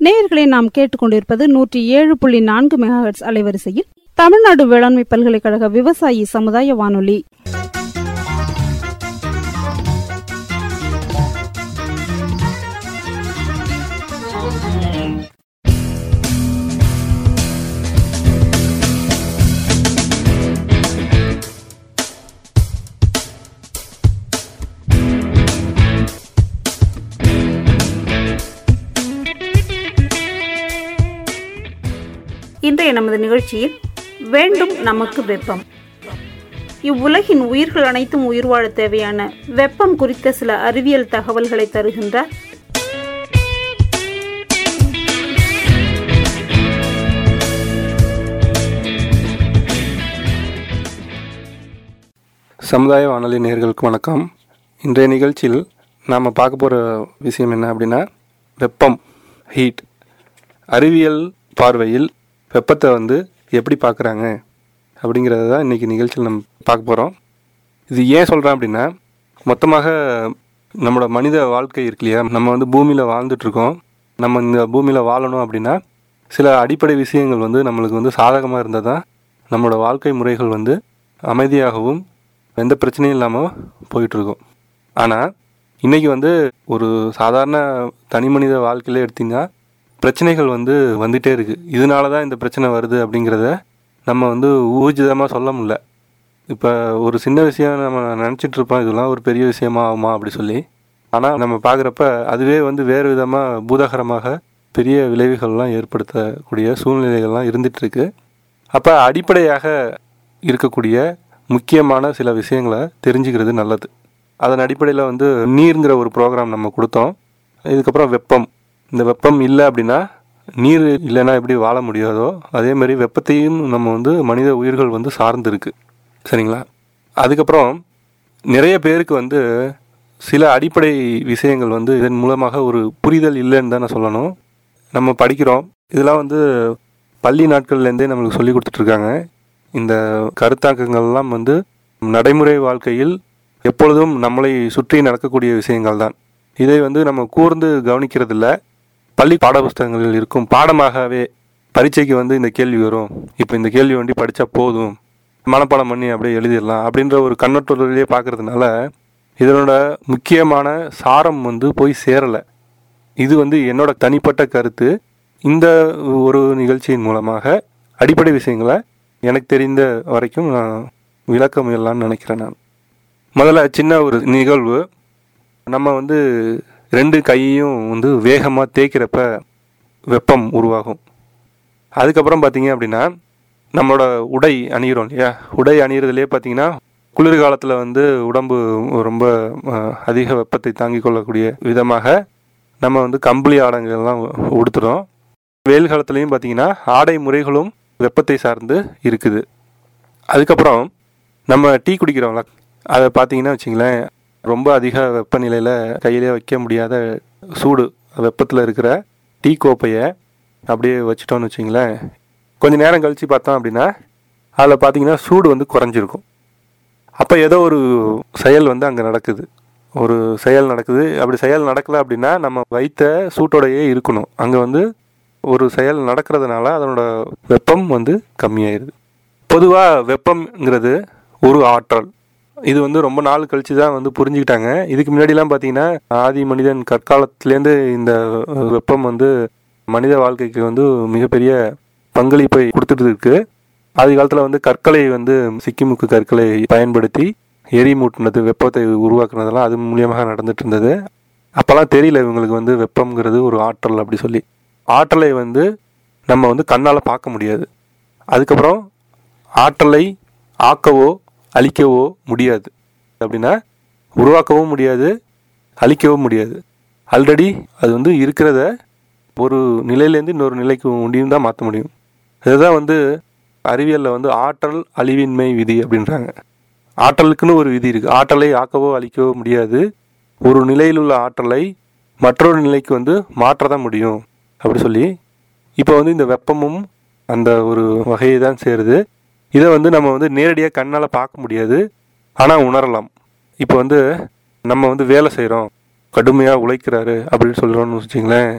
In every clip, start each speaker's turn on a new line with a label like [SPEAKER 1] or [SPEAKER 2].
[SPEAKER 1] நேயர்களை நாம் கேட்டுக்கொண்டிருப்பது நூற்றி ஏழு புள்ளி நான்கு மெகாஹெட்ஸ் அலைவரிசையில் தமிழ்நாடு வேளாண்மை பல்கலைக்கழக விவசாயி சமுதாய வானொலி இன்றைய நமது நிகழ்ச்சியில் வேண்டும் நமக்கு வெப்பம் இவ்வுலகின் உயிர்கள் அனைத்தும் உயிர் வாழ தேவையான வெப்பம் குறித்த சில அறிவியல் தகவல்களை தருகின்றார்
[SPEAKER 2] சமுதாய வானொலி நேயர்களுக்கு வணக்கம் இன்றைய நிகழ்ச்சியில் நாம் பார்க்க போகிற விஷயம் என்ன அப்படின்னா வெப்பம் ஹீட் அறிவியல் பார்வையில் வெப்பத்தை வந்து எப்படி பார்க்குறாங்க அப்படிங்கிறத தான் இன்றைக்கி நிகழ்ச்சியில் நம்ம பார்க்க போகிறோம் இது ஏன் சொல்கிறேன் அப்படின்னா மொத்தமாக நம்மளோட மனித வாழ்க்கை இருக்கு இல்லையா நம்ம வந்து பூமியில் வாழ்ந்துட்டுருக்கோம் நம்ம இந்த பூமியில் வாழணும் அப்படின்னா சில அடிப்படை விஷயங்கள் வந்து நம்மளுக்கு வந்து சாதகமாக இருந்தால் தான் நம்மளோட வாழ்க்கை முறைகள் வந்து அமைதியாகவும் எந்த பிரச்சனையும் இல்லாமல் போயிட்டுருக்கோம் ஆனால் இன்றைக்கி வந்து ஒரு சாதாரண தனி மனித வாழ்க்கையில எடுத்திங்கன்னா பிரச்சனைகள் வந்து வந்துகிட்டே இருக்குது இதனால தான் இந்த பிரச்சனை வருது அப்படிங்கிறத நம்ம வந்து ஊர்ஜிதமாக சொல்ல முடியல இப்போ ஒரு சின்ன விஷயம் நம்ம நினச்சிட்டு இருப்போம் இதெல்லாம் ஒரு பெரிய விஷயமா ஆகுமா அப்படி சொல்லி ஆனால் நம்ம பார்க்குறப்ப அதுவே வந்து வேறு விதமாக பூதகரமாக பெரிய விளைவுகள்லாம் ஏற்படுத்தக்கூடிய சூழ்நிலைகள்லாம் இருந்துகிட்ருக்கு அப்போ அடிப்படையாக இருக்கக்கூடிய முக்கியமான சில விஷயங்களை தெரிஞ்சுக்கிறது நல்லது அதன் அடிப்படையில் வந்து நீருங்கிற ஒரு ப்ரோக்ராம் நம்ம கொடுத்தோம் இதுக்கப்புறம் வெப்பம் இந்த வெப்பம் இல்லை அப்படின்னா நீர் இல்லைன்னா எப்படி வாழ முடியாதோ அதே மாதிரி வெப்பத்தையும் நம்ம வந்து மனித உயிர்கள் வந்து சார்ந்து இருக்கு சரிங்களா அதுக்கப்புறம் நிறைய பேருக்கு வந்து சில அடிப்படை விஷயங்கள் வந்து இதன் மூலமாக ஒரு புரிதல் இல்லைன்னு தான் நான் சொல்லணும் நம்ம படிக்கிறோம் இதெல்லாம் வந்து பள்ளி நாட்கள்லேருந்தே நம்மளுக்கு சொல்லி கொடுத்துட்ருக்காங்க இந்த கருத்தாக்கங்கள்லாம் வந்து நடைமுறை வாழ்க்கையில் எப்பொழுதும் நம்மளை சுற்றி நடக்கக்கூடிய விஷயங்கள் தான் இதை வந்து நம்ம கூர்ந்து கவனிக்கிறதில்ல பள்ளி பாடப்புஸ்தகங்களில் இருக்கும் பாடமாகவே பரீட்சைக்கு வந்து இந்த கேள்வி வரும் இப்போ இந்த கேள்வி வண்டி படித்தா போதும் மனப்பாடம் பண்ணி அப்படியே எழுதிடலாம் அப்படின்ற ஒரு கண்ணோட்டத்திலேயே பார்க்கறதுனால இதனோட முக்கியமான சாரம் வந்து போய் சேரலை இது வந்து என்னோட தனிப்பட்ட கருத்து இந்த ஒரு நிகழ்ச்சியின் மூலமாக அடிப்படை விஷயங்களை எனக்கு தெரிந்த வரைக்கும் நான் விளக்க முயலான்னு நினைக்கிறேன் நான் முதல்ல சின்ன ஒரு நிகழ்வு நம்ம வந்து ரெண்டு கையையும் வந்து வேகமாக தேய்க்கிறப்ப வெப்பம் உருவாகும் அதுக்கப்புறம் பார்த்தீங்க அப்படின்னா நம்மளோட உடை அணிகிறோம் இல்லையா உடை அணிகிறதுலேயே பார்த்தீங்கன்னா குளிர்காலத்தில் வந்து உடம்பு ரொம்ப அஹ், அதிக வெப்பத்தை தாங்கிக் கொள்ளக்கூடிய விதமாக நம்ம வந்து கம்பளி ஆடைகள்லாம் உடுத்துறோம் வெயில் காலத்துலேயும் பார்த்தீங்கன்னா ஆடை முறைகளும் வெப்பத்தை சார்ந்து இருக்குது அதுக்கப்புறம் நம்ம டீ குடிக்கிறோம்ல அதை பார்த்தீங்கன்னா வச்சிங்களேன் ரொம்ப அதிக வெப்பநிலையில் கையிலே வைக்க முடியாத சூடு வெப்பத்தில் இருக்கிற டீ கோப்பையை அப்படியே வச்சிட்டோம்னு வச்சிங்களேன் கொஞ்ச நேரம் கழித்து பார்த்தோம் அப்படின்னா அதில் பார்த்தீங்கன்னா சூடு வந்து குறைஞ்சிருக்கும் அப்போ ஏதோ ஒரு செயல் வந்து அங்கே நடக்குது ஒரு செயல் நடக்குது அப்படி செயல் நடக்கலை அப்படின்னா நம்ம வைத்த சூட்டோடையே இருக்கணும் அங்கே வந்து ஒரு செயல் நடக்கிறதுனால அதனோட வெப்பம் வந்து கம்மியாயிருது பொதுவாக வெப்பம்ங்கிறது ஒரு ஆற்றல் இது வந்து ரொம்ப நாள் கழிச்சு தான் வந்து புரிஞ்சுக்கிட்டாங்க இதுக்கு முன்னாடிலாம் பார்த்தீங்கன்னா ஆதி மனிதன் கற்காலத்துலேருந்து இந்த வெப்பம் வந்து மனித வாழ்க்கைக்கு வந்து மிகப்பெரிய பங்களிப்பை கொடுத்துட்டு இருக்கு ஆதி காலத்தில் வந்து கற்களை வந்து சிக்கிமுக்கு கற்களை பயன்படுத்தி எரிமூட்டினது வெப்பத்தை உருவாக்குனதெல்லாம் அது மூலியமாக நடந்துட்டு இருந்தது அப்போல்லாம் தெரியல இவங்களுக்கு வந்து வெப்பம்ங்கிறது ஒரு ஆற்றல் அப்படி சொல்லி ஆற்றலை வந்து நம்ம வந்து கண்ணால் பார்க்க முடியாது அதுக்கப்புறம் ஆற்றலை ஆக்கவோ அழிக்கவோ முடியாது அப்படின்னா உருவாக்கவும் முடியாது அழிக்கவும் முடியாது ஆல்ரெடி அது வந்து இருக்கிறத ஒரு நிலையிலேருந்து இன்னொரு நிலைக்கு முடியும் தான் மாற்ற முடியும் இதுதான் வந்து அறிவியலில் வந்து ஆற்றல் அழிவின்மை விதி அப்படின்றாங்க ஆற்றலுக்குன்னு ஒரு விதி இருக்குது ஆற்றலை ஆக்கவோ அழிக்கவோ முடியாது ஒரு நிலையில் உள்ள ஆற்றலை மற்றொரு நிலைக்கு வந்து மாற்ற தான் முடியும் அப்படி சொல்லி இப்போ வந்து இந்த வெப்பமும் அந்த ஒரு வகையை தான் சேருது இதை வந்து நம்ம வந்து நேரடியாக கண்ணால் பார்க்க முடியாது ஆனால் உணரலாம் இப்போ வந்து நம்ம வந்து வேலை செய்கிறோம் கடுமையாக உழைக்கிறாரு அப்படின்னு சொல்கிறோம்னு வச்சுங்களேன்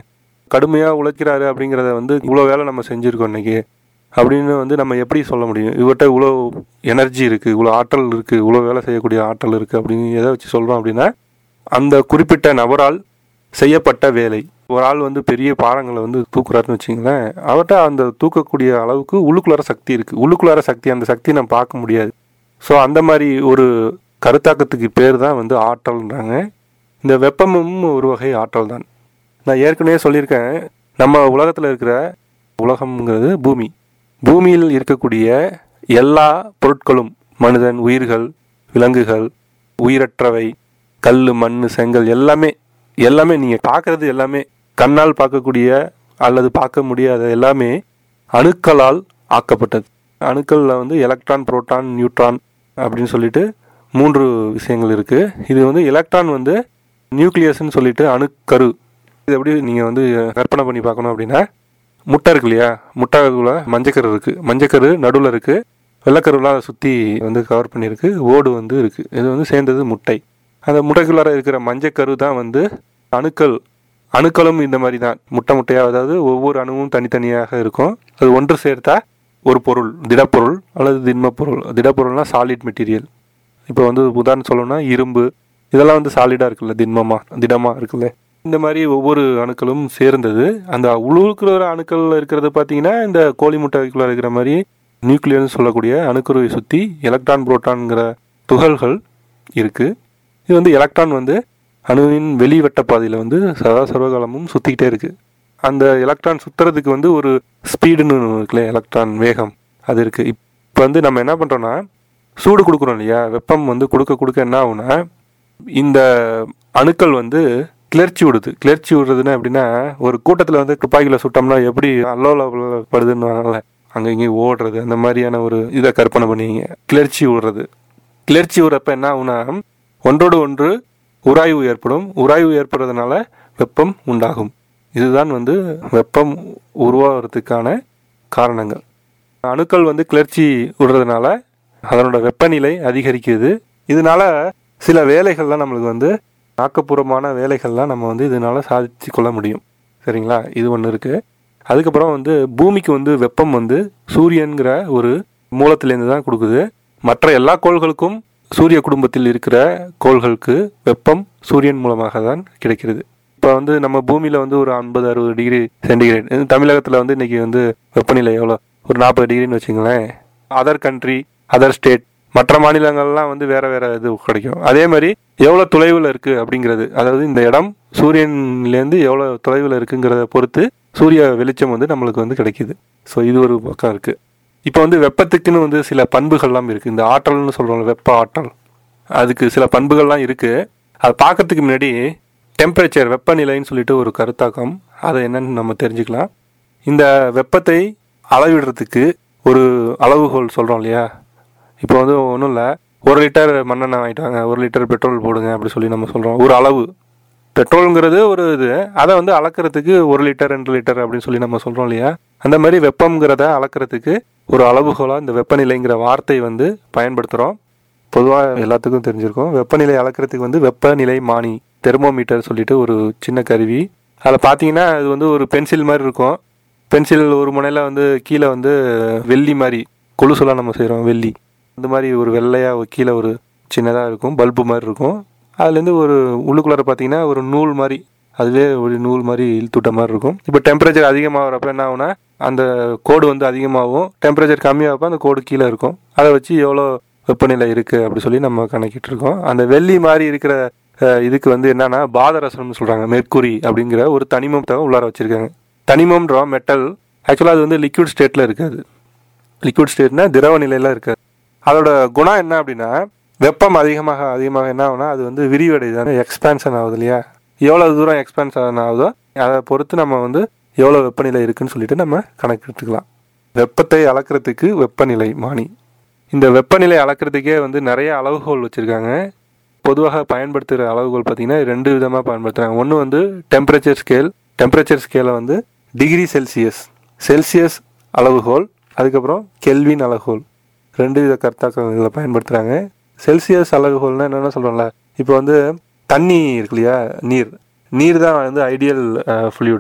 [SPEAKER 2] கடுமையாக உழைக்கிறாரு அப்படிங்கிறத வந்து இவ்வளோ வேலை நம்ம செஞ்சுருக்கோம் இன்னைக்கு அப்படின்னு வந்து நம்ம எப்படி சொல்ல முடியும் இவர்கிட்ட இவ்வளோ எனர்ஜி இருக்குது இவ்வளோ ஆற்றல் இருக்குது இவ்வளோ வேலை செய்யக்கூடிய ஆற்றல் இருக்குது அப்படின்னு எதை வச்சு சொல்கிறோம் அப்படின்னா அந்த குறிப்பிட்ட நபரால் செய்யப்பட்ட வேலை ஒரு ஆள் வந்து பெரிய பாறங்களை வந்து தூக்குறாருன்னு வச்சுங்களேன் அவர்கிட்ட அந்த தூக்கக்கூடிய அளவுக்கு உள்ளுக்குள்ளார சக்தி இருக்குது உள்ளுக்குள்ளார சக்தி அந்த சக்தியை நம்ம பார்க்க முடியாது ஸோ அந்த மாதிரி ஒரு கருத்தாக்கத்துக்கு பேர் தான் வந்து ஆற்றல்ன்றாங்க இந்த வெப்பமும் ஒரு வகை ஆற்றல் தான் நான் ஏற்கனவே சொல்லியிருக்கேன் நம்ம உலகத்தில் இருக்கிற உலகம்ங்கிறது பூமி பூமியில் இருக்கக்கூடிய எல்லா பொருட்களும் மனிதன் உயிர்கள் விலங்குகள் உயிரற்றவை கல் மண் செங்கல் எல்லாமே எல்லாமே நீங்கள் பார்க்குறது எல்லாமே கண்ணால் பார்க்கக்கூடிய அல்லது பார்க்க முடியாத எல்லாமே அணுக்களால் ஆக்கப்பட்டது அணுக்களில் வந்து எலக்ட்ரான் புரோட்டான் நியூட்ரான் அப்படின்னு சொல்லிட்டு மூன்று விஷயங்கள் இருக்குது இது வந்து எலக்ட்ரான் வந்து நியூக்ளியஸ்ன்னு சொல்லிட்டு அணுக்கரு இது எப்படி நீங்கள் வந்து கற்பனை பண்ணி பார்க்கணும் அப்படின்னா முட்டை இருக்கு இல்லையா முட்டைக்குள்ள மஞ்சக்கரு இருக்குது மஞ்சக்கரு நடுவில் இருக்குது வெள்ளைக்கருலாம் அதை சுற்றி வந்து கவர் பண்ணியிருக்கு ஓடு வந்து இருக்குது இது வந்து சேர்ந்தது முட்டை அந்த முட்டைக்குள்ளார இருக்கிற மஞ்சக்கரு தான் வந்து அணுக்கள் அணுக்களும் இந்த மாதிரி தான் முட்டை முட்டையாக அதாவது ஒவ்வொரு அணுவும் தனித்தனியாக இருக்கும் அது ஒன்று சேர்த்தா ஒரு பொருள் திடப்பொருள் அல்லது திண்ம பொருள் திடப்பொருள்னா சாலிட் மெட்டீரியல் இப்போ வந்து உதாரணம் சொல்லணும்னா இரும்பு இதெல்லாம் வந்து சாலிடாக இருக்குல்ல திண்மமாக திடமாக இருக்குல்ல இந்த மாதிரி ஒவ்வொரு அணுக்களும் சேர்ந்தது அந்த உழுவுக்குற அணுக்கள் இருக்கிறது பார்த்தீங்கன்னா இந்த கோழி முட்டைக்குள்ள இருக்கிற மாதிரி நியூக்ளியர்னு சொல்லக்கூடிய அணுக்கருவை சுற்றி எலக்ட்ரான் புரோட்டான்ங்கிற துகள்கள் இருக்குது இது வந்து எலக்ட்ரான் வந்து அணுவின் வெளிவட்ட பாதையில் வந்து சதா சர்வகாலமும் சுற்றிக்கிட்டே இருக்குது அந்த எலக்ட்ரான் சுற்றுறதுக்கு வந்து ஒரு ஸ்பீடுன்னு இருக்குல்ல எலக்ட்ரான் வேகம் அது இருக்குது இப்போ வந்து நம்ம என்ன பண்ணுறோன்னா சூடு கொடுக்குறோம் இல்லையா வெப்பம் வந்து கொடுக்க கொடுக்க என்ன ஆகும்னா இந்த அணுக்கள் வந்து கிளர்ச்சி விடுது கிளர்ச்சி விடுறதுன்னா எப்படின்னா ஒரு கூட்டத்தில் வந்து துப்பாக்கியில் சுட்டோம்னா எப்படி அல்லோலப்படுதுன்னு அங்கே இங்கேயும் ஓடுறது அந்த மாதிரியான ஒரு இதை கற்பனை பண்ணிங்க கிளர்ச்சி விடுறது கிளர்ச்சி விடுறப்ப என்ன ஆகுனா ஒன்றோடு ஒன்று உராய்வு ஏற்படும் உராய்வு ஏற்படுறதுனால வெப்பம் உண்டாகும் இதுதான் வந்து வெப்பம் உருவாகிறதுக்கான காரணங்கள் அணுக்கள் வந்து கிளர்ச்சி விடுறதுனால அதனோட வெப்பநிலை அதிகரிக்குது இதனால சில வேலைகள்லாம் நம்மளுக்கு வந்து ஆக்கப்பூர்வமான வேலைகள்லாம் நம்ம வந்து இதனால சாதிச்சு கொள்ள முடியும் சரிங்களா இது ஒன்று இருக்குது அதுக்கப்புறம் வந்து பூமிக்கு வந்து வெப்பம் வந்து சூரியன்கிற ஒரு மூலத்திலேருந்து தான் கொடுக்குது மற்ற எல்லா கோள்களுக்கும் சூரிய குடும்பத்தில் இருக்கிற கோள்களுக்கு வெப்பம் சூரியன் மூலமாக தான் கிடைக்கிறது இப்போ வந்து நம்ம பூமியில் வந்து ஒரு ஐம்பது அறுபது டிகிரி சென்டிகிரேட் தமிழகத்தில் வந்து இன்னைக்கு வந்து வெப்பநிலை எவ்வளோ ஒரு நாற்பது டிகிரின்னு வச்சுங்களேன் அதர் கண்ட்ரி அதர் ஸ்டேட் மற்ற மாநிலங்கள்லாம் வந்து வேற வேற இது கிடைக்கும் அதே மாதிரி எவ்வளோ தொலைவில் இருக்கு அப்படிங்கிறது அதாவது இந்த இடம் சூரியன்லேருந்து எவ்வளோ தொலைவில் இருக்குங்கிறத பொறுத்து சூரிய வெளிச்சம் வந்து நம்மளுக்கு வந்து கிடைக்குது ஸோ இது ஒரு பக்கம் இருக்கு இப்போ வந்து வெப்பத்துக்குன்னு வந்து சில பண்புகள்லாம் இருக்கு இந்த ஆற்றல்னு சொல்றோம்ல வெப்ப ஆற்றல் அதுக்கு சில பண்புகள்லாம் இருக்கு அதை பார்க்கறதுக்கு முன்னாடி டெம்பரேச்சர் வெப்பநிலைன்னு சொல்லிட்டு ஒரு கருத்தாக்கம் அதை என்னன்னு நம்ம தெரிஞ்சுக்கலாம் இந்த வெப்பத்தை அளவிடுறதுக்கு ஒரு அளவுகோல் சொல்கிறோம் இல்லையா இப்போ வந்து ஒன்றும் இல்லை ஒரு லிட்டர் மண்ணெண்ணெய் வாங்கிட்டு வாங்க ஒரு லிட்டர் பெட்ரோல் போடுங்க அப்படி சொல்லி நம்ம சொல்கிறோம் ஒரு அளவு பெட்ரோலுங்கிறது ஒரு இது அதை வந்து அளக்கிறதுக்கு ஒரு லிட்டர் ரெண்டு லிட்டர் அப்படின்னு சொல்லி நம்ம சொல்கிறோம் இல்லையா அந்த மாதிரி வெப்பம்ங்கிறத அளக்கிறதுக்கு ஒரு அளவுகோலாக இந்த வெப்பநிலைங்கிற வார்த்தை வந்து பயன்படுத்துகிறோம் பொதுவாக எல்லாத்துக்கும் தெரிஞ்சிருக்கும் வெப்பநிலை அளக்கிறதுக்கு வந்து வெப்பநிலை மானி தெர்மோமீட்டர் சொல்லிட்டு ஒரு சின்ன கருவி அதில் பார்த்தீங்கன்னா அது வந்து ஒரு பென்சில் மாதிரி இருக்கும் பென்சில் ஒரு முனையில் வந்து கீழே வந்து வெள்ளி மாதிரி கொலுசுலாம் நம்ம செய்கிறோம் வெள்ளி இந்த மாதிரி ஒரு வெள்ளையாக கீழே ஒரு சின்னதாக இருக்கும் பல்பு மாதிரி இருக்கும் அதுலேருந்து ஒரு உள்ளுக்குள்ளார பார்த்தீங்கன்னா ஒரு நூல் மாதிரி அதுவே ஒரு நூல் மாதிரி இழுத்துட்ட மாதிரி இருக்கும் இப்போ டெம்பரேச்சர் அதிகமாகிறப்ப என்ன ஆகும்னா அந்த கோடு வந்து அதிகமாகும் டெம்பரேச்சர் கம்மியாகப்போ அந்த கோடு கீழே இருக்கும் அதை வச்சு எவ்வளோ வெப்பநிலை இருக்குது அப்படி சொல்லி நம்ம கணக்கிட்டு இருக்கோம் அந்த வெள்ளி மாதிரி இருக்கிற அஹ், இதுக்கு வந்து என்னன்னா பாதரசம்னு சொல்கிறாங்க மெர்க்குரி அப்படிங்கிற ஒரு தனிமத்தை உள்ளார வச்சுருக்காங்க தனிமம்ன்றோம் மெட்டல் ஆக்சுவலாக அது வந்து லிக்விட் ஸ்டேட்டில் இருக்காது லிக்விட் ஸ்டேட்னா திரவ நிலையில இருக்காது அதோட குணம் என்ன அப்படின்னா வெப்பம் அதிகமாக அதிகமாக என்ன ஆகும்னா அது வந்து விரிவடையுது எக்ஸ்பான்ஷன் ஆகுது இல்லையா எவ்வளோ தூரம் எக்ஸ்பான்ஷன் ஆகுதோ அதை பொறுத்து நம்ம வந்து எவ்வளோ வெப்பநிலை இருக்குன்னு சொல்லிட்டு நம்ம கணக்கெடுத்துக்கலாம் வெப்பத்தை அளக்கிறதுக்கு வெப்பநிலை மானி இந்த வெப்பநிலை அளக்கிறதுக்கே வந்து நிறைய அளவுகோல் வச்சுருக்காங்க பொதுவாக பயன்படுத்துகிற அளவுகோல் பார்த்தீங்கன்னா ரெண்டு விதமாக பயன்படுத்துகிறாங்க ஒன்று வந்து டெம்பரேச்சர் ஸ்கேல் டெம்பரேச்சர் ஸ்கேலை வந்து டிகிரி செல்சியஸ் செல்சியஸ் அளவுகோல் அதுக்கப்புறம் கெல்வின் அளவுகோல் ரெண்டு வித கருத்தாக்கம் இதில் பயன்படுத்துகிறாங்க செல்சியஸ் அளவுகோல்னா என்னென்ன சொல்கிறோம்ல இப்போ வந்து தண்ணி இருக்கு இல்லையா நீர் நீர் தான் வந்து ஐடியல் ஃப்ளூயிட்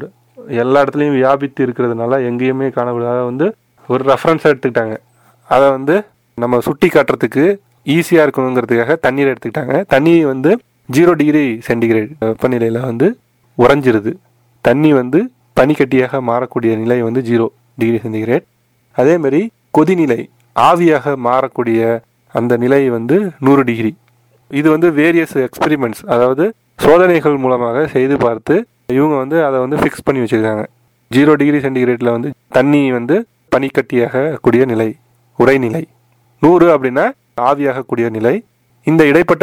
[SPEAKER 2] எல்லா இடத்துலையும் வியாபித்து இருக்கிறதுனால எங்கேயுமே காணப்படுது அதை வந்து ஒரு ரெஃபரன்ஸாக எடுத்துக்கிட்டாங்க அதை வந்து நம்ம சுட்டி காட்டுறதுக்கு ஈஸியாக இருக்கணுங்கிறதுக்காக தண்ணீரை எடுத்துக்கிட்டாங்க தண்ணி வந்து ஜீரோ டிகிரி சென்டிகிரேட் வெப்பநிலையில் வந்து உறைஞ்சிருது தண்ணி வந்து பனிக்கட்டியாக மாறக்கூடிய நிலை வந்து ஜீரோ டிகிரி சென்டிகிரேட் அதே மாதிரி கொதிநிலை ஆவியாக மாறக்கூடிய அந்த நிலை வந்து நூறு டிகிரி இது வந்து வேரியஸ் எக்ஸ்பெரிமெண்ட்ஸ் அதாவது சோதனைகள் மூலமாக செய்து பார்த்து இவங்க வந்து அதை வந்து ஃபிக்ஸ் பண்ணி வச்சிருக்காங்க ஜீரோ டிகிரி சென்டிகிரேட்டில் வந்து தண்ணி வந்து பனிக்கட்டியாக கூடிய நிலை உறைநிலை நூறு அப்படின்னா ஆவியாகக்கூடிய நிலை இந்த இடைப்பட்ட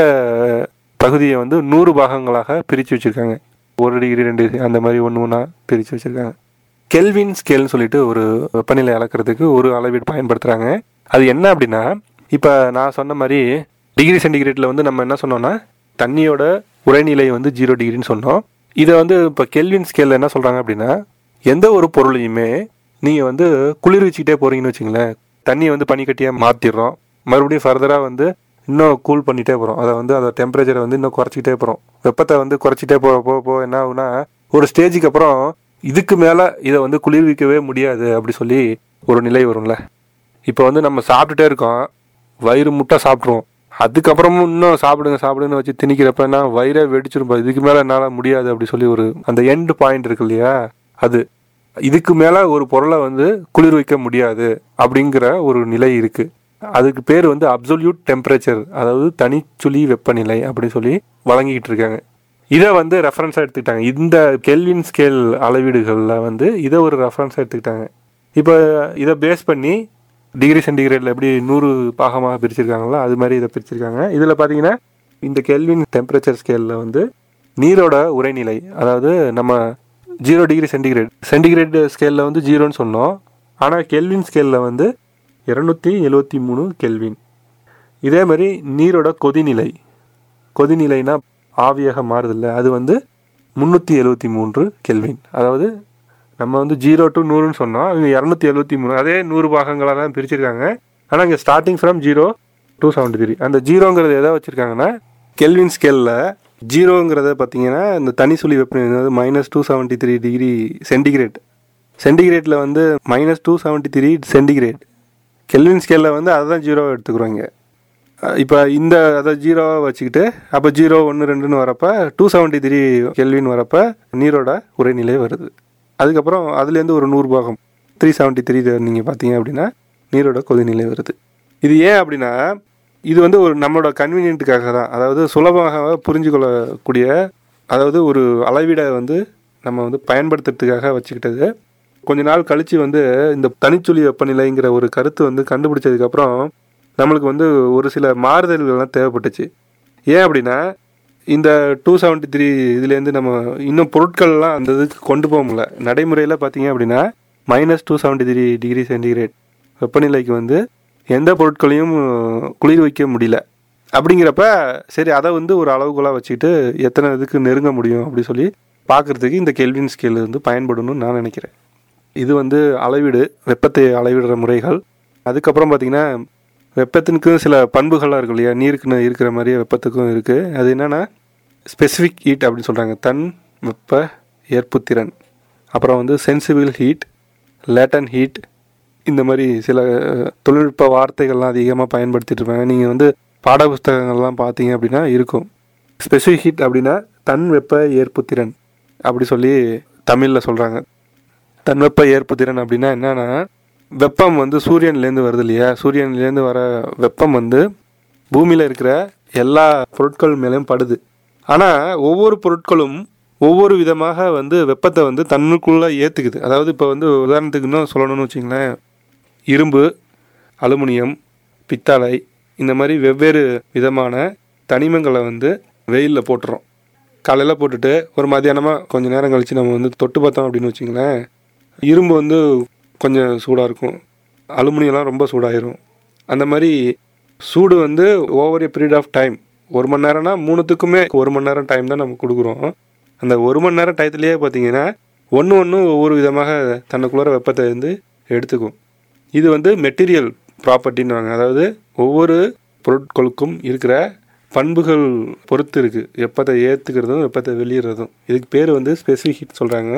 [SPEAKER 2] பகுதியை வந்து நூறு பாகங்களாக பிரித்து வச்சுருக்காங்க ஒரு டிகிரி ரெண்டு டிகிரி அந்த மாதிரி ஒன்று ஒன்றா பிரித்து வச்சுருக்காங்க கெல்வின் ஸ்கேல்னு சொல்லிட்டு ஒரு வெப்பநிலை அளக்கிறதுக்கு ஒரு அளவீடு பயன்படுத்துகிறாங்க அது என்ன அப்படின்னா இப்போ நான் சொன்ன மாதிரி டிகிரி சென்டிகிரேட்டில் வந்து நம்ம என்ன சொன்னோம்னா தண்ணியோட உறைநிலை வந்து ஜீரோ டிகிரின்னு சொன்னோம் இதை வந்து இப்போ கெல்வின் ஸ்கேலில் என்ன சொல்கிறாங்க அப்படின்னா எந்த ஒரு பொருளையுமே நீங்கள் வந்து குளிர்விச்சுக்கிட்டே போகிறீங்கன்னு வச்சுங்களேன் தண்ணியை வந்து பனிக்கட்டியாக மாற்றிடுறோம் மறுபடியும் ஃபர்தராக வந்து இன்னும் கூல் பண்ணிகிட்டே போகிறோம் அதை வந்து அதை டெம்பரேச்சரை வந்து இன்னும் குறைச்சிக்கிட்டே போகிறோம் வெப்பத்தை வந்து குறைச்சிட்டே போக போக போக என்ன ஆகுனா ஒரு ஸ்டேஜுக்கு அப்புறம் இதுக்கு மேலே இதை வந்து குளிர்விக்கவே முடியாது அப்படி சொல்லி ஒரு நிலை வரும்ல இப்போ வந்து நம்ம சாப்பிட்டுட்டே இருக்கோம் வயிறு முட்டை சாப்பிட்ருவோம் அதுக்கப்புறமும் இன்னும் சாப்பிடுங்க சாப்பிடுங்கன்னு வச்சு திணிக்கிறப்ப என்ன வயிறே வெடிச்சிருப்போம் இதுக்கு மேலே என்னால் முடியாது அப்படி சொல்லி ஒரு அந்த எண்ட் பாயிண்ட் இருக்கு இல்லையா அது இதுக்கு மேலே ஒரு பொருளை வந்து குளிர் வைக்க முடியாது அப்படிங்கிற ஒரு நிலை இருக்குது அதுக்கு பேர் வந்து அப்சொல்யூட் டெம்பரேச்சர் அதாவது தனிச்சுழி வெப்பநிலை அப்படின்னு சொல்லி வழங்கிக்கிட்டு இருக்காங்க இதை வந்து ரெஃபரன்ஸாக எடுத்துக்கிட்டாங்க இந்த கெல்வின் ஸ்கேல் அளவீடுகளில் வந்து இதை ஒரு ரெஃபரன்ஸாக எடுத்துக்கிட்டாங்க இப்போ இதை பேஸ் பண்ணி டிகிரி சென்டிகிரேடில் எப்படி நூறு பாகமாக பிரிச்சிருக்காங்களோ அது மாதிரி இதை பிரிச்சிருக்காங்க இதில் பார்த்தீங்கன்னா இந்த கெல்வின் டெம்பரேச்சர் ஸ்கேலில் வந்து நீரோட உரைநிலை அதாவது நம்ம ஜீரோ டிகிரி சென்டிகிரேட் சென்டிகிரேட் ஸ்கேலில் வந்து ஜீரோன்னு சொன்னோம் ஆனால் கெல்வின் ஸ்கேலில் வந்து இரநூத்தி எழுவத்தி மூணு கெல்வின் இதே மாதிரி நீரோட கொதிநிலை கொதிநிலைனா ஆவியாக மாறுதில்ல அது வந்து முந்நூற்றி எழுவத்தி மூன்று கெல்வின் அதாவது நம்ம வந்து ஜீரோ டு நூறுன்னு சொன்னோம் இவங்க இரநூத்தி எழுவத்தி மூணு அதே நூறு பாகங்களாக தான் பிரிச்சிருக்காங்க ஆனால் இங்கே starting from zero to seventy three அந்த ஜீரோங்கிறது எதை வச்சுருக்காங்கன்னா கெல்வின் ஸ்கேலில் ஜீரோங்கிறத பார்த்தீங்கன்னா இந்த தனி சுழி வெப்பநிலை minus two seventy three degree centigrade சென்டிகிரேட்டில் வந்து minus two seventy three centigrade kelvin ஸ்கேலில் வந்து அதை தான் ஜீரோவை எடுத்துக்கிறோங்க இப்போ இந்த அதை ஜீரோவை வச்சுக்கிட்டு அப்போ ஜீரோ ஒன்று ரெண்டுன்னு வரப்போ டூ செவன்ட்டி த்ரீ கெல்வின் வரப்போ நீரோட உரைநிலை வருது அதுக்கப்புறம் அதுலேருந்து ஒரு நூறு பாகம் த்ரீ செவன்ட்டி த்ரீ நீங்கள் பார்த்தீங்க அப்படின்னா நீரோட கொதிநிலை வருது இது ஏன் அப்படின்னா இது வந்து ஒரு நம்மளோட கன்வீனியன்ட்டுக்காக தான் அதாவது சுலபமாக புரிஞ்சு கொள்ளக்கூடிய அதாவது ஒரு அளவீடை வந்து நம்ம வந்து பயன்படுத்துறதுக்காக வச்சுக்கிட்டது கொஞ்ச நாள் கழித்து வந்து இந்த தனிச்சுழி வெப்பநிலைங்கிற ஒரு கருத்து வந்து கண்டுபிடிச்சதுக்கப்புறம் நம்மளுக்கு வந்து ஒரு சில மாறுதல்கள்லாம் தேவைப்பட்டுச்சு ஏன் அப்படின்னா இந்த டூ செவன்ட்டி த்ரீ இதுலேருந்து நம்ம இன்னும் பொருட்கள்லாம் அந்த இதுக்கு கொண்டு போக முடியல நடைமுறையில் பார்த்தீங்க அப்படின்னா minus two seventy three degree centigrade வெப்பநிலைக்கு வந்து எந்த பொருட்களையும் குளிர் வைக்க முடியல அப்படிங்கிறப்ப சரி அதை வந்து ஒரு அளவுகோலாக வச்சுக்கிட்டு எத்தனை இதுக்கு நெருங்க முடியும் அப்படி சொல்லி பார்க்குறதுக்கு இந்த கெல்வின் ஸ்கேல் வந்து பயன்படணும்னு நான் நினைக்கிறேன் இது வந்து அளவீடு வெப்பத்தை அளவிடுற முறைகள் அதுக்கப்புறம் பார்த்திங்கன்னா வெப்பத்தினுக்கும் சில பண்புகள்லாம் இருக்கு இல்லையா நீருக்குன்னு இருக்கிற மாதிரியே வெப்பத்துக்கும் இருக்குது அது என்னென்னா ஸ்பெசிஃபிக் ஹீட் அப்படின்னு சொல்கிறாங்க தன் வெப்ப ஏற்புத்திறன் அப்புறம் வந்து சென்சிபிள் ஹீட் லேட்டன் ஹீட் இந்த மாதிரி சில தொழில்நுட்ப வார்த்தைகள்லாம் அதிகமாக பயன்படுத்திட்டு இருப்பாங்க நீங்கள் வந்து பாடப்புஸ்தகங்கள்லாம் பார்த்தீங்க அப்படின்னா இருக்கும் ஸ்பெசிஃபிக் ஹீட் அப்படின்னா தன் வெப்ப ஏற்புத்திறன் அப்படி சொல்லி தமிழில் சொல்கிறாங்க தன் வெப்ப ஏற்புத்திறன் அப்படின்னா என்னென்னா வெப்பம் வந்து சூரியன்லேருந்து வருது இல்லையா சூரியன்லேருந்து வர வெப்பம் வந்து பூமியில் இருக்கிற எல்லா பொருட்கள் மேலேயும் படுது ஆனால் ஒவ்வொரு பொருட்களும் ஒவ்வொரு விதமாக வந்து வெப்பத்தை வந்து தன்னுக்குள்ளே ஏற்றுக்குது அதாவது இப்போ வந்து உதாரணத்துக்கு இன்னும் சொல்லணும்னு வச்சிங்களேன் இரும்பு அலுமினியம் பித்தளை இந்த மாதிரி வெவ்வேறு விதமான தனிமங்களை வந்து வெயிலில் போட்டுறோம் காலையில் போட்டுட்டு ஒரு மத்தியானமாக கொஞ்சம் நேரம் கழித்து நம்ம வந்து தொட்டு பார்த்தோம் அப்படின்னு வச்சிங்களேன் இரும்பு வந்து கொஞ்சம் சூடாக இருக்கும் அலுமினியம்லாம் ரொம்ப சூடாயிரும் அந்த மாதிரி சூடு வந்து over a period of time ஒரு மணி நேரம்னா மூணுத்துக்குமே ஒரு மணி நேரம் டைம் தான் நம்ம கொடுக்குறோம் அந்த ஒரு மணி நேரம் டயத்துலேயே பார்த்தீங்கன்னா ஒன்று ஒன்று ஒவ்வொரு விதமாக தன்னுக்குள்ளார வெப்பத்தை வந்து எடுத்துக்கும் இது வந்து மெட்டீரியல் ப்ராப்பர்ட்டின்னு அதாவது ஒவ்வொரு பொருட்களுக்கும் இருக்கிற பண்புகள் பொறுத்து இருக்குது வெப்பத்தை ஏற்றுக்கிறதும் வெப்பத்தை வெளியிடுறதும் இதுக்கு பேர் வந்து ஸ்பெசிஃபிக் ஹீட் சொல்கிறாங்க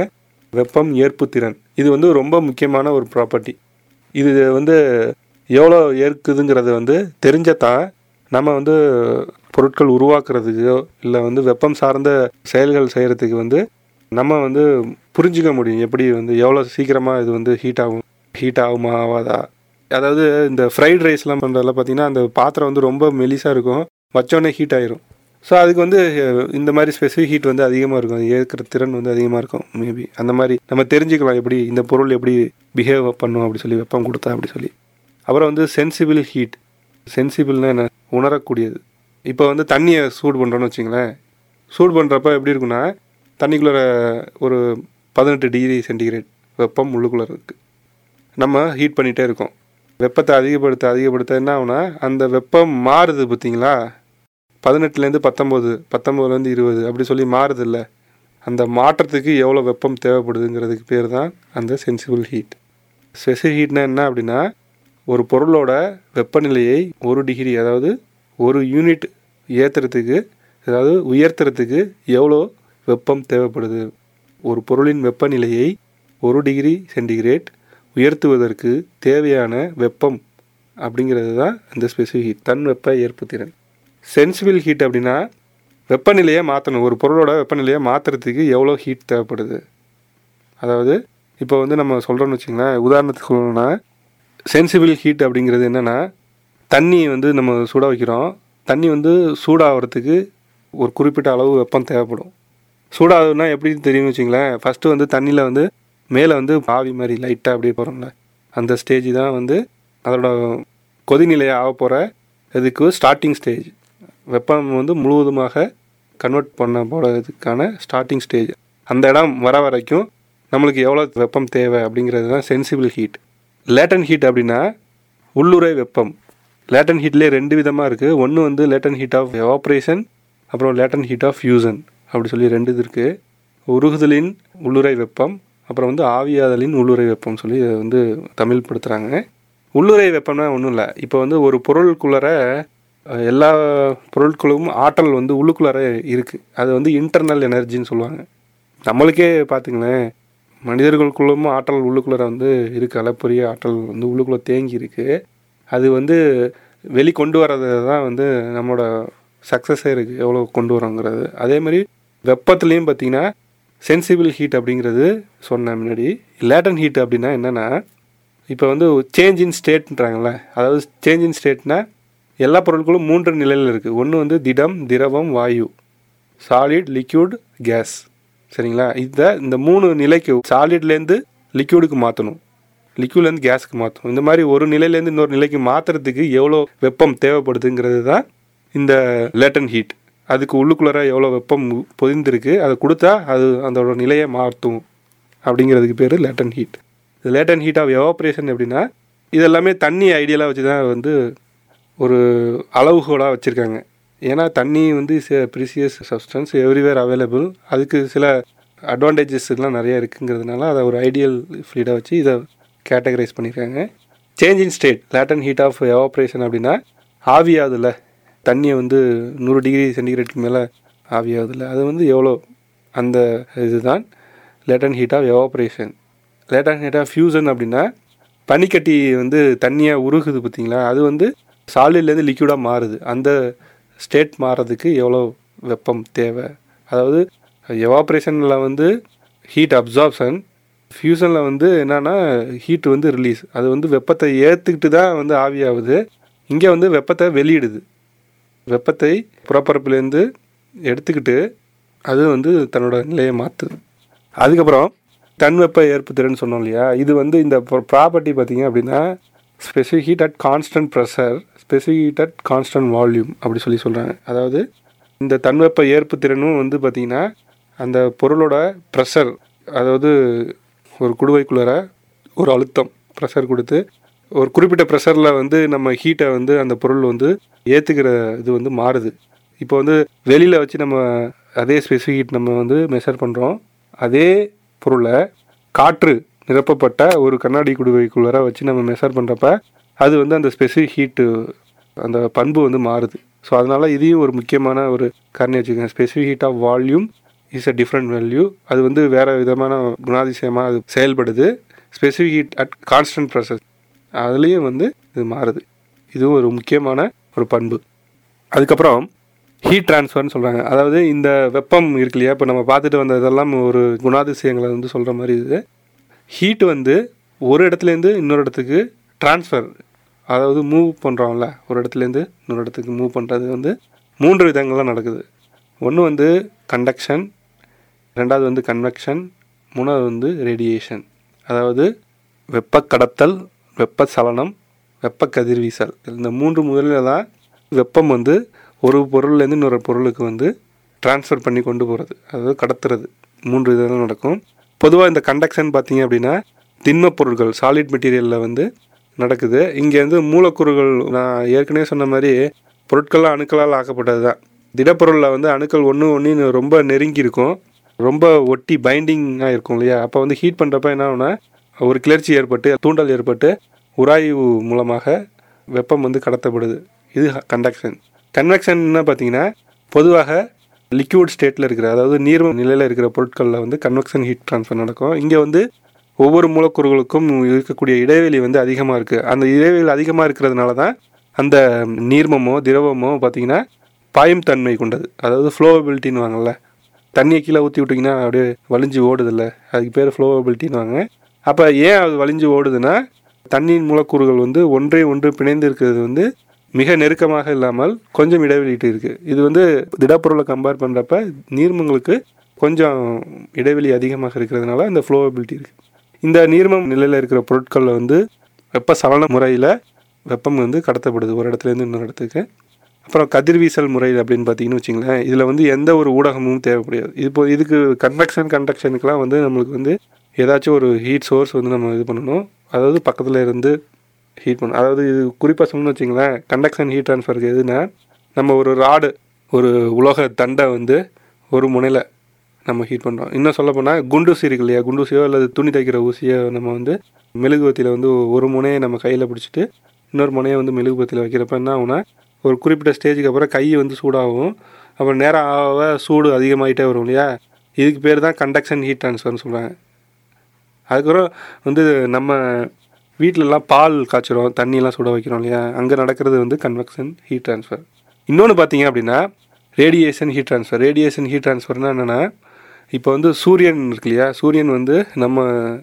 [SPEAKER 2] வெப்பம் ஏற்புத்திறன் இது வந்து ரொம்ப முக்கியமான ஒரு ப்ராப்பர்ட்டி இது வந்து எவ்வளோ ஏற்குதுங்கிறது வந்து தெரிஞ்சத்தான் நம்ம வந்து பொருட்கள் உருவாக்குறதுக்கோ இல்லை வந்து வெப்பம் சார்ந்த செயல்கள் செய்கிறதுக்கு வந்து நம்ம வந்து புரிஞ்சிக்க முடியும் எப்படி வந்து எவ்வளோ சீக்கிரமாக இது வந்து ஹீட் ஆகும் ஹீட் ஆகுமா ஆகாதா அதாவது இந்த ஃப்ரைட் ரைஸ்லாம் பண்ணுறதுல பார்த்தீங்கன்னா அந்த பாத்திரம் வந்து ரொம்ப மெலிசாக இருக்கும் வச்சோடனே ஹீட் ஆயிரும் ஸோ அதுக்கு வந்து அஹ், இந்த மாதிரி ஸ்பெசிஃபிக் ஹீட் வந்து அதிகமாக இருக்கும் அது ஏற்கிற திறன் வந்து அதிகமாக இருக்கும் மேபி அந்த மாதிரி நம்ம தெரிஞ்சுக்கலாம் எப்படி இந்த பொருள் எப்படி பிஹேவ் பண்ணும் அப்படி சொல்லி வெப்பம் கொடுத்தா அப்படி சொல்லி அப்புறம் வந்து சென்சிபிள் ஹீட் சென்சிபிள்னா என்ன உணரக்கூடியது இப்போ வந்து தண்ணியை சூடு பண்ணுறோன்னு வச்சுங்களேன் சூடு பண்ணுறப்ப எப்படி இருக்குன்னா தண்ணிக்குள்ளே ஒரு பதினெட்டு டிகிரி சென்டிகிரேட் வெப்பம் உள்ளுக்குள்ளே இருக்குது நம்ம ஹீட் பண்ணிகிட்டே இருக்கோம் வெப்பத்தை அதிகப்படுத்த அதிகப்படுத்த என்ன ஆகுனா அந்த வெப்பம் மாறுது பார்த்தீங்களா பதினெட்டுலேருந்து பத்தொம்போது பத்தொம்போதுலேருந்து இருபது அப்படி சொல்லி மாறுது இல்லை அந்த மாற்றத்துக்கு எவ்வளோ வெப்பம் தேவைப்படுதுங்கிறதுக்கு பேர் தான் அந்த சென்சிபிள் ஹீட் ஸ்பெசிஃபிக் ஹீட்னா என்ன அப்படின்னா ஒரு பொருளோட வெப்பநிலையை ஒரு டிகிரி அதாவது ஒரு யூனிட் ஏற்றுறதுக்கு அதாவது உயர்த்துறதுக்கு எவ்வளோ வெப்பம் தேவைப்படுது ஒரு பொருளின் வெப்பநிலையை ஒரு டிகிரி சென்டிகிரேட் உயர்த்துவதற்கு தேவையான வெப்பம் அப்படிங்கிறது தான் இந்த ஸ்பெசிஃபிக் ஹீட் தன் வெப்ப ஏற்புத்திறன் சென்சிபிள் ஹீட் அப்படின்னா வெப்பநிலையை மாற்றணும் ஒரு பொருளோட வெப்பநிலையை மாற்றுறதுக்கு எவ்வளோ ஹீட் தேவைப்படுது அதாவது இப்போ வந்து நம்ம சொல்கிறோன்னு வச்சுங்களேன் உதாரணத்துக்கு சொல்லணும்னா சென்சிபிள் ஹீட் அப்படிங்கிறது என்னென்னா தண்ணி வந்து நம்ம சுட வைக்கிறோம் தண்ணி வந்து சூடாகிறதுக்கு ஒரு குறிப்பிட்ட அளவு வெப்பம் தேவைப்படும் சூடாகுதுன்னா எப்படி தெரியும்னு வச்சுங்களேன் ஃபஸ்ட்டு வந்து தண்ணியில் வந்து மேலே வந்து ஆவி மாதிரி லைட்டாக அப்படியே போகிறோம்ல அந்த ஸ்டேஜ் தான் வந்து அதோட கொதிநிலையை ஆக போகிற இதுக்கு ஸ்டார்டிங் ஸ்டேஜ் வெப்பம் வந்து முழுவதுமாக கன்வெர்ட் பண்ண போகிறதுக்கான ஸ்டார்டிங் ஸ்டேஜ் அந்த இடம் வர வரைக்கும் நம்மளுக்கு எவ்வளோ வெப்பம் தேவை அப்படிங்கிறது தான் சென்சிபிள் ஹீட் லேட்டன் ஹீட் அப்படின்னா உள்ளுறை வெப்பம் லேட்டன் ஹீட்லேயே ரெண்டு விதமாக இருக்குது ஒன்று வந்து லேட்டன் ஹீட் ஆஃப் எவாப்ரேஷன் அப்புறம் லேட்டன் ஹீட் ஆஃப் ஃபியூசன் அப்படி சொல்லி ரெண்டு இது இருக்குது உருகுதலின் உள்ளுறை வெப்பம் அப்புறம் வந்து ஆவியாதலின் உள்ளுறை வெப்பம் சொல்லி இதை வந்து தமிழ் படுத்துகிறாங்க உள்ளுறை வெப்பம்னா ஒன்றும் இல்லை இப்போ வந்து ஒரு பொருளுக்குள்ளார அஹ், எல்லா பொருட்களும் ஆற்றல் வந்து உள்ளுக்குள்ளார இருக்குது அது வந்து இன்டர்னல் எனர்ஜின்னு சொல்லுவாங்க நம்மளுக்கே பார்த்துங்களேன் மனிதர்களுக்குள்ளும் ஆற்றல் உள்ளுக்குள்ளார வந்து இருக்குது அளப்பரிய ஆற்றல் வந்து உள்ளுக்குள்ளே தேங்கி இருக்குது அது வந்து வெளி கொண்டு வர்றது தான் வந்து நம்மளோட சக்ஸஸே இருக்குது எவ்வளோ கொண்டு வரோங்கிறது அதே மாதிரி வெப்பத்துலேயும் பார்த்தீங்கன்னா சென்சிபிள் ஹீட் அப்படிங்கிறது சொன்னேன் முன்னாடி லேட்டன் ஹீட் அப்படின்னா என்னென்னா இப்போ வந்து சேஞ்ச் இன் ஸ்டேட்ன்றாங்கல்ல அதாவது சேஞ்ச் இன் ஸ்டேட்னா எல்லா பொருட்களும் மூன்று நிலையில் இருக்குது ஒன்று வந்து திடம் திரவம் வாயு சாலிட் லிக்யூட் கேஸ் சரிங்களா இதை இந்த மூணு நிலைக்கு சாலிட்லேருந்து லிக்யூடுக்கு மாற்றணும் லிக்யூட்லேருந்து கேஸுக்கு மாற்றணும் இந்த மாதிரி ஒரு நிலையிலேருந்து இன்னொரு நிலைக்கு மாற்றுறதுக்கு எவ்வளோ வெப்பம் தேவைப்படுதுங்கிறது தான் இந்த லேட்டன் ஹீட் அதுக்கு உள்ளுக்குள்ளார எவ்வளோ வெப்பம் பொதிந்திருக்கு அதை கொடுத்தா அது அதோட நிலையை மாற்றும் அப்படிங்கிறதுக்கு பேர் லேட்டன் ஹீட் இது லேட்டன் ஹீட் ஆஃப் எவாப்ரேஷன் எப்படின்னா இதெல்லாமே தண்ணி ஐடியலாக வச்சு தான் வந்து ஒரு அளவுகோலாக வச்சுருக்காங்க ஏன்னா தண்ணி வந்து ப்ரிசியஸ் சப்ஸ்டன்ஸ் எவ்ரிவேர் அவைலபிள் அதுக்கு சில அட்வான்டேஜஸ்லாம் நிறைய இருக்குங்கிறதுனால அதை ஒரு ஐடியல் ஃப்ளீடாக வச்சு இதை கேட்டகரைஸ் பண்ணியிருக்காங்க change in state latent heat of evaporation அப்படின்னா ஆவியாகுதுல்ல தண்ணியை வந்து நூறு டிகிரி சென்டிகிரேட்க்கு மேலே ஆவியாகுதுல்ல அது வந்து எவ்வளோ அந்த இதுதான் latent heat of evaporation latent heat of fusion அப்படின்னா பனிக்கட்டி வந்து தண்ணியாக உருகுது பார்த்தீங்களா அது வந்து சாலிட்லேருந்து லிக்யூடாக மாறுது அந்த ஸ்டேட் மாறுறதுக்கு எவ்வளோ வெப்பம் தேவை அதாவது எவாப்ரேஷனில் வந்து ஹீட் அப்சார்ப்ஷன் ஃபியூசனில் வந்து என்னன்னா ஹீட் வந்து ரிலீஸ் அது வந்து வெப்பத்தை ஏற்றுக்கிட்டு தான் வந்து ஆவியாகுது இங்கே வந்து வெப்பத்தை வெளியிடுது வெப்பத்தை புறப்பரப்புலேருந்து எடுத்துக்கிட்டு அது வந்து தன்னோட நிலையை மாற்றுது அதுக்கப்புறம் தன்வெப்ப ஏற்புத்திறன் சொன்னோம் இல்லையா இது வந்து இந்த ப்ராப்பர்ட்டி பார்த்தீங்க அப்படின்னா specific heat at constant pressure specific heat at constant volume அப்படி சொல்லி சொல்கிறாங்க அதாவது இந்த தன்வெப்ப ஏற்புத்திறனும் வந்து பார்த்திங்கன்னா அந்த பொருளோட ப்ரெஷர் அதாவது ஒரு குடுவைக்குள்ளார ஒரு அழுத்தம் ப்ரெஷர் கொடுத்து ஒரு குறிப்பிட்ட ப்ரெஷரில் வந்து நம்ம ஹீட்டை வந்து அந்த பொருள் வந்து ஏற்றுக்கிற இது வந்து மாறுது இப்போ வந்து வெளியில் வச்சு நம்ம அதே ஸ்பெசிஃபிக் ஹீட் நம்ம வந்து மெஷர் பண்ணுறோம் அதே பொருளை காற்று நிரப்பப்பட்ட ஒரு கண்ணாடி குடுவைக்குள்ளார வச்சு நம்ம மெஷர் பண்ணுறப்ப அது வந்து அந்த ஸ்பெசிஃபிக் ஹீட்டு அந்த பண்பு வந்து மாறுது ஸோ அதனால் இதையும் ஒரு முக்கியமான ஒரு காரணி வச்சுக்கோங்க specific heat of volume is a different value அது வந்து வேறு விதமான குணாதிசயமாக அது செயல்படுது specific heat at constant pressure அதுலேயும் வந்து இது மாறுது இதுவும் ஒரு முக்கியமான ஒரு பண்பு அதுக்கப்புறம் ஹீட் ட்ரான்ஸ்ஃபர்னு சொல்கிறாங்க அதாவது இந்த வெப்பம் இருக்கு இல்லையா இப்போ நம்ம பார்த்துட்டு வந்த இதெல்லாம் ஒரு குணாதிசயங்களை வந்து சொல்கிற மாதிரி இது ஹீட் வந்து ஒரு இடத்துலேருந்து இன்னொரு இடத்துக்கு ட்ரான்ஸ்ஃபர் அதாவது மூவ் பண்ணுறோம்ல ஒரு இடத்துலேருந்து இன்னொரு இடத்துக்கு மூவ் பண்ணுறது வந்து மூன்று விதங்கள்லாம் நடக்குது ஒன்று வந்து கண்டக்ஷன் ரெண்டாவது வந்து கன்வெக்ஷன் மூணாவது வந்து ரேடியேஷன் அதாவது வெப்ப கடத்தல் வெப்ப சலனம் வெப்ப கதிர்வீசல் இந்த மூன்று முதலில் தான் வெப்பம் வந்து ஒரு பொருள்லேருந்து இன்னொரு பொருளுக்கு வந்து ட்ரான்ஸ்ஃபர் பண்ணி கொண்டு போகிறது அதாவது கடத்துறது மூன்று இதெல்லாம் நடக்கும் பொதுவாக இந்த கண்டக்ஷன் பார்த்தீங்க அப்படின்னா திண்ம பொருட்கள் சாலிட் மெட்டீரியலில் வந்து நடக்குது இங்கே வந்து மூலக்கூறுகள் நான் ஏற்கனவே சொன்ன மாதிரி பொருட்கள்லாம் அணுக்களால் ஆக்கப்பட்டது தான் திடப்பொருளில் வந்து அணுக்கள் ஒன்று ஒன்று ரொம்ப நெருங்கி இருக்கும் ரொம்ப ஒட்டி பைண்டிங்காக இருக்கும் இல்லையா அப்போ வந்து ஹீட் பண்ணுறப்ப என்ன ஆகும்னா ஒரு கிளர்ச்சி ஏற்பட்டு தூண்டல் ஏற்பட்டு உராய்வு மூலமாக வெப்பம் வந்து கடத்தப்படுது இது கண்டக்ஷன் கன்வெக்ஷன் என்ன பார்த்தீங்கன்னா பொதுவாக லிக்விட் ஸ்டேட்டில் இருக்கிற அதாவது நீர்ம நிலையில் இருக்கிற பொருட்களில் வந்து கன்வெக்ஷன் ஹீட் ட்ரான்ஸ்ஃபர் நடக்கும் இங்கே வந்து ஒவ்வொரு மூலக்கூறுகளுக்கும் இருக்கக்கூடிய இடைவெளி வந்து அதிகமாக இருக்குது அந்த இடைவெளி அதிகமாக இருக்கிறதுனால தான் அந்த நீர்மமோ திரவமோ பார்த்தீங்கன்னா பாயும் தன்மை கொண்டது அதாவது ஃப்ளோவபிலிட்டின்னு வாங்கல்ல தண்ணியை கீழே ஊற்றி விட்டிங்கன்னா அப்படியே வலிஞ்சு ஓடுதில்ல அதுக்கு பேர் ஃப்ளோவபிலிட்டின்னு வாங்க அப்போ ஏன் அது வலிஞ்சு ஓடுதுன்னா தண்ணியின் மூலக்கூறுகள் வந்து ஒன்றே ஒன்று பிணைந்து இருக்கிறது வந்து மிக நெருக்கமாக இல்லாமல் கொஞ்சம் இடைவெளிட்டு இருக்குது இது வந்து திடப்பொருளை கம்பேர் பண்ணுறப்ப நீர்மங்களுக்கு கொஞ்சம் இடைவெளி அதிகமாக இருக்கிறதுனால இந்த ஃப்ளோவபிலிட்டி இருக்குது இந்த நீர்மம் நிலையில் இருக்கிற பொருட்களில் வந்து வெப்ப சலன முறையில் வெப்பம் வந்து கடத்தப்படுது ஒரு இடத்துலேருந்து இன்னொரு இடத்துக்கு அப்புறம் கதிர்வீசல் முறை அப்படின்னு பார்த்தீங்கன்னு வச்சிங்களேன் இதில் வந்து எந்த ஒரு ஊடகமும் தேவைப்படாது இப்போ இதுக்கு கன்வெக்ஷன் கண்டக்ஷனுக்குலாம் வந்து நம்மளுக்கு வந்து ஏதாச்சும் ஒரு ஹீட் சோர்ஸ் வந்து நம்ம இது பண்ணணும் அதாவது பக்கத்தில் இருந்து ஹீட் பண்ணணும் அதாவது இது குறிப்பாக சொல்லணும்னு வச்சிங்களேன் கண்டக்ஷன் ஹீட் ட்ரான்ஸ்ஃபருக்கு எதுனா நம்ம ஒரு ராடு ஒரு உலோக தண்டை வந்து ஒரு முனையில் நம்ம ஹீட் பண்ணுறோம் இன்னும் சொல்ல போனால் குண்டூசி இருக்கு இல்லையா குண்டூசியோ அல்லது துணி தைக்கிற ஊசியோ நம்ம வந்து மெழுகுவத்தியில் வந்து ஒரு முனையை நம்ம கையில் பிடிச்சிட்டு இன்னொரு முனையை வந்து மெழுகுவத்தியில் வைக்கிறப்ப என்ன ஆகுனா ஒரு குறிப்பிட்ட ஸ்டேஜுக்கு அப்புறம் கை வந்து சூடாகும் அப்புறம் நேரம் ஆக சூடு அதிகமாகிட்டே வரும் இல்லையா இதுக்கு பேர் தான் கண்டக்ஷன் ஹீட் ட்ரான்ஸ்ஃபர்னு சொல்கிறாங்க அதுக்கப்புறம் வந்து நம்ம வீட்டிலலாம் பால் காய்ச்சிரும் தண்ணியெலாம் சுட வைக்கிறோம் இல்லையா அங்கே நடக்கிறது வந்து கன்வெக்ஷன் ஹீட் ட்ரான்ஸ்ஃபர் இன்னொன்று பார்த்தீங்க அப்படின்னா radiation heat transfer radiation heat ட்ரான்ஸ்ஃபர்னால் என்னென்னா இப்போ வந்து சூரியன் இருக்கு இல்லையா சூரியன் வந்து நம்ம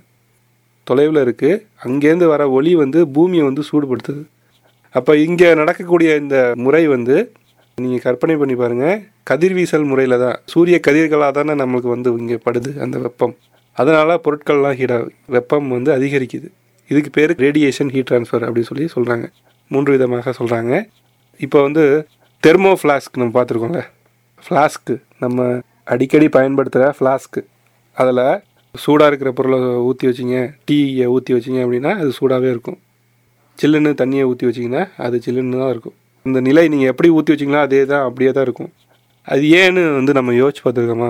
[SPEAKER 2] தொலைவில் இருக்குது அங்கேருந்து வர ஒளி வந்து பூமியை வந்து சூடுபடுத்துது அப்போ இங்கே நடக்கக்கூடிய இந்த முறை வந்து நீங்கள் கற்பனை பண்ணி பாருங்கள் கதிர்வீசல் முறையில் தான் சூரிய கதிர்களாக தானே நம்மளுக்கு வந்து இங்கே படுது அந்த வெப்பம் அதனால் பொருட்கள்லாம் ஹீட் வெப்பம் வந்து அதிகரிக்குது இதுக்கு பேர் ரேடியேஷன் ஹீட் ட்ரான்ஸ்ஃபர் அப்படின்னு சொல்லி சொல்கிறாங்க மூன்று விதமாக சொல்கிறாங்க இப்போ வந்து தெர்மோ ஃப்ளாஸ்க் நம்ம பார்த்துருக்கோம்ல ஃப்ளாஸ்க்கு நம்ம அடிக்கடி பயன்படுத்துகிற ஃப்ளாஸ்க்கு அதில் சூடாக இருக்கிற பொருளை ஊற்றி வச்சிங்க டீயை ஊற்றி வச்சிங்க அப்படின்னா அது சூடாகவே இருக்கும் சில்லுன்னு தண்ணியை ஊற்றி வச்சிங்கன்னா அது சில்லுன்னு தான் இருக்கும் இந்த நிலை நீங்கள் எப்படி ஊற்றி வச்சிங்களோ அதே தான் அப்படியே தான் இருக்கும் அது ஏன்னு வந்து நம்ம யோசிச்சு பார்த்துருக்கோமா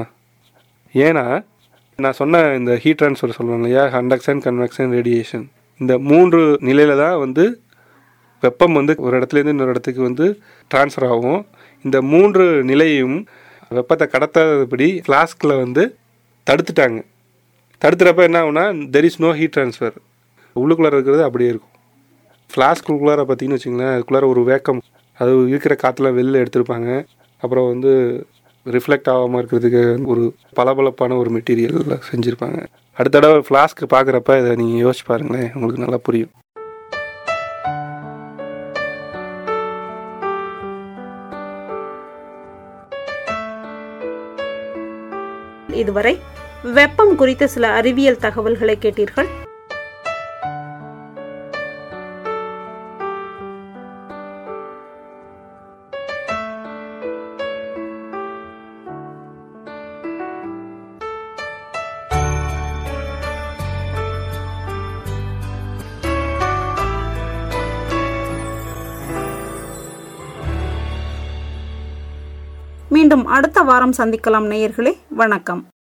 [SPEAKER 2] ஏன்னா நான் சொன்ன இந்த ஹீட் ட்ரான்ஸ்ஃபர் சொல்கிறேன் இல்லையா கண்டக்ஷன் கன்வெக்ஷன் ரேடியேஷன் இந்த மூன்று நிலையில் தான் வந்து வெப்பம் வந்து ஒரு இடத்துலேருந்து இன்னொரு இடத்துக்கு வந்து ட்ரான்ஸ்ஃபர் ஆகும் இந்த மூன்று நிலையும் வெப்பத்தை கடத்தாதபடி ஃப்ளாஸ்கில் வந்து தடுத்துட்டாங்க தடுத்துறப்ப என்ன ஆகுனா there is no heat transfer உள்ளுக்குள்ளார இருக்கிறது அப்படியே இருக்கும் ஃப்ளாஸ்க்குள்ளார பார்த்தீங்கன்னு வச்சிங்களேன் அதுக்குள்ளார ஒரு வேக்கம் அது இருக்கிற காற்றுல வெளில எடுத்திருப்பாங்க அப்புறம் வந்து ரிஃப்ளெக்ட் ஆகாமல் இருக்கிறதுக்கு ஒரு பளபளப்பான ஒரு மெட்டீரியலில் செஞ்சுருப்பாங்க அடுத்த தடவை ஃப்ளாஸ்க்கு பார்க்குறப்ப இதை நீங்கள் யோசிச்சு பாருங்களேன் உங்களுக்கு நல்லா புரியும்
[SPEAKER 1] இதுவரை வெப்பம் குறித்த சில அறிவியல் தகவல்களை கேட்டீர்கள் மீண்டும் அடுத்த வாரம் சந்திக்கலாம் நேயர்களே வணக்கம்